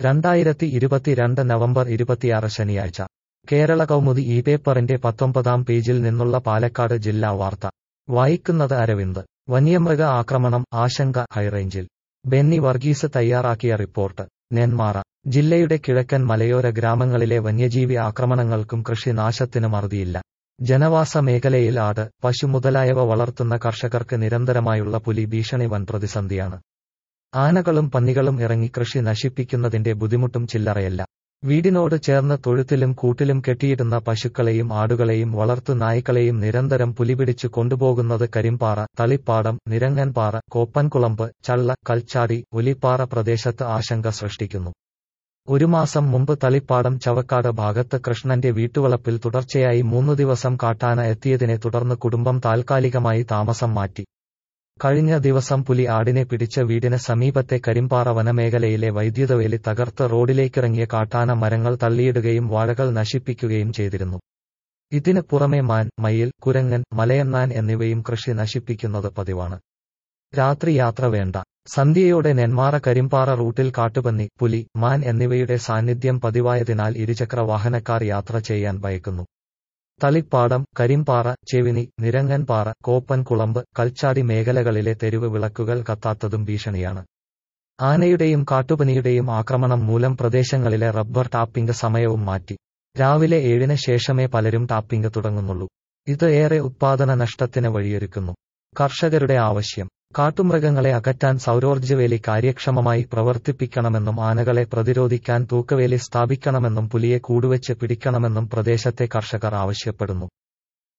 രണ്ടായിരത്തി ഇരുപത്തിരണ്ട് നവംബർ ഇരുപത്തിയാറ് ശനിയാഴ്ച കേരള കൗമുദി ഈ പേപ്പറിന്റെ പത്തൊമ്പതാം പേജിൽ നിന്നുള്ള പാലക്കാട് ജില്ലാ വാർത്ത വായിക്കുന്നത് അരവിന്ദ് വന്യമൃഗ ആക്രമണം ആശങ്ക ഹൈറേഞ്ചിൽ ബെന്നി വർഗീസ് തയ്യാറാക്കിയ റിപ്പോർട്ട് നെന്മാറ ജില്ലയുടെ കിഴക്കൻ മലയോര ഗ്രാമങ്ങളിലെ വന്യജീവി ആക്രമണങ്ങൾക്കും കൃഷിനാശത്തിനും അറുതിയില്ല ജനവാസ മേഖലയിൽ ആട് പശു മുതലായവ വളർത്തുന്ന കർഷകർക്ക് നിരന്തരമായുള്ള പുലി ഭീഷണി വൻ പ്രതിസന്ധിയാണ് ആനകളും പന്നികളും ഇറങ്ങി കൃഷി നശിപ്പിക്കുന്നതിന്റെ ബുദ്ധിമുട്ടും ചില്ലറയല്ല വീടിനോട് ചേർന്ന് തൊഴുത്തിലും കൂട്ടിലും കെട്ടിയിടുന്ന പശുക്കളെയും ആടുകളെയും വളർത്തു നായ്ക്കളെയും നിരന്തരം പുലിപിടിച്ചു കൊണ്ടുപോകുന്നത് കരിമ്പാറ തളിപ്പാടം നിരങ്ങൻപാറ കോപ്പൻകുളമ്പ് ചള്ള കൽച്ചാടി ഒലിപ്പാറ പ്രദേശത്ത് ആശങ്ക സൃഷ്ടിക്കുന്നു ഒരു മാസം മുമ്പ് തളിപ്പാടം ചവക്കാട് ഭാഗത്ത് കൃഷ്ണന്റെ വീട്ടുവളപ്പിൽ തുടർച്ചയായി മൂന്നു ദിവസം കാട്ടാന എത്തിയതിനെ തുടർന്ന് കുടുംബം താൽക്കാലികമായി താമസം മാറ്റി കഴിഞ്ഞ ദിവസം പുലി ആടിനെ പിടിച്ച വീടിന് സമീപത്തെ കരിമ്പാറ വനമേഖലയിലെ വൈദ്യുതവേലി തകർത്ത് റോഡിലേക്കിറങ്ങിയ കാട്ടാന മരങ്ങൾ തള്ളിയിടുകയും വാഴകൾ നശിപ്പിക്കുകയും ചെയ്തിരുന്നു ഇതിന് പുറമെ മാൻ മയിൽ കുരങ്ങൻ മലയണ്ണാൻ എന്നിവയും കൃഷി നശിപ്പിക്കുന്നത് പതിവാണ് രാത്രി യാത്ര വേണ്ട സന്ധ്യയോടെ നെന്മാറ കരിമ്പാറ റൂട്ടിൽ കാട്ടുപന്നി പുലി മാൻ എന്നിവയുടെ സാന്നിധ്യം പതിവായതിനാൽ ഇരുചക്ര വാഹനക്കാർ യാത്ര ചെയ്യാൻ ഭയക്കുന്നു തളിപ്പാടം കരിമ്പാറ ചെവിനി നിരങ്ങൻപാറ കോപ്പൻകുളമ്പ് കൽച്ചാടി മേഖലകളിലെ തെരുവ് വിളക്കുകൾ കത്താത്തതും ഭീഷണിയാണ് ആനയുടെയും കാട്ടുപനിയുടെയും ആക്രമണം മൂലം പ്രദേശങ്ങളിലെ റബ്ബർ ടാപ്പിംഗ് സമയവും മാറ്റി രാവിലെ ഏഴിന് ശേഷമേ പലരും ടാപ്പിംഗ് തുടങ്ങുന്നുള്ളൂ ഇത് ഏറെ ഉത്പാദന നഷ്ടത്തിന് വഴിയൊരുക്കുന്നു കർഷകരുടെ ആവശ്യം കാട്ടുമൃഗങ്ങളെ അകറ്റാൻ സൗരോർജ്ജവേലി കാര്യക്ഷമമായി പ്രവർത്തിപ്പിക്കണമെന്നും ആനകളെ പ്രതിരോധിക്കാൻ തൂക്കവേലി സ്ഥാപിക്കണമെന്നും പുലിയെ കൂടുവെച്ച് പിടിക്കണമെന്നും പ്രദേശത്തെ കർഷകർ ആവശ്യപ്പെടുന്നു